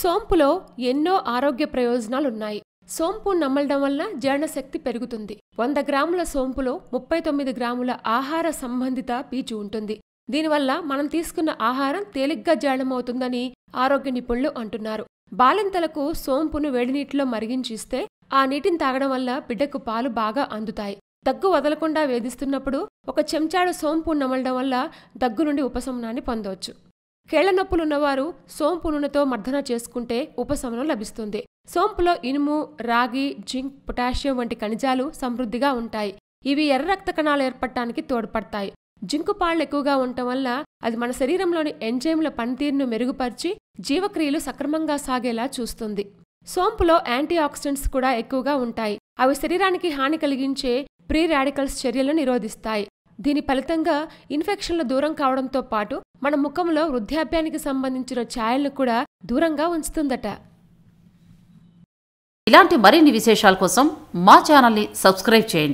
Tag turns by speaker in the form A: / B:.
A: సోంపులో ఎన్నో ఆరోగ్య ప్రయోజనాలున్నాయి సోంపు నమలడం వల్ల జీర్ణశక్తి పెరుగుతుంది వంద గ్రాముల సోంపులో ముప్పై తొమ్మిది గ్రాముల ఆహార సంబంధిత పీచు ఉంటుంది దీనివల్ల మనం తీసుకున్న ఆహారం తేలిగ్గా జీర్ణమవుతుందని ఆరోగ్య నిపుణులు అంటున్నారు బాలింతలకు సోంపును వేడినీటిలో మరిగించిస్తే ఆ నీటిని తాగడం వల్ల బిడ్డకు పాలు బాగా అందుతాయి దగ్గు వదలకుండా వేధిస్తున్నప్పుడు ఒక చెంచాడు సోంపు నమలడం వల్ల దగ్గు నుండి ఉపశమనాన్ని పొందవచ్చు కేళ్ల నొప్పులున్నవారు సోంపు నూనెతో మర్దన చేసుకుంటే ఉపశమనం లభిస్తుంది సోంపులో ఇనుము రాగి జింక్ పొటాషియం వంటి ఖనిజాలు సమృద్ధిగా ఉంటాయి ఇవి ఎర్ర రక్త కణాలు ఏర్పడటానికి తోడ్పడతాయి జింకు పాళ్ళు ఎక్కువగా ఉండటం వల్ల అది మన శరీరంలోని ఎంజైమ్ల పనితీరును మెరుగుపరిచి జీవక్రియలు సక్రమంగా సాగేలా చూస్తుంది సోంపులో యాంటీ ఆక్సిడెంట్స్ కూడా ఎక్కువగా ఉంటాయి అవి శరీరానికి హాని కలిగించే ప్రీ రాడికల్స్ చర్యలను నిరోధిస్తాయి దీని ఫలితంగా ఇన్ఫెక్షన్లు దూరం కావడంతో పాటు మన ముఖంలో వృద్ధాప్యానికి సంబంధించిన ఛాయలను కూడా దూరంగా ఉంచుతుందట
B: ఇలాంటి మరిన్ని విశేషాల కోసం మా ఛానల్ని సబ్స్క్రైబ్ చేయండి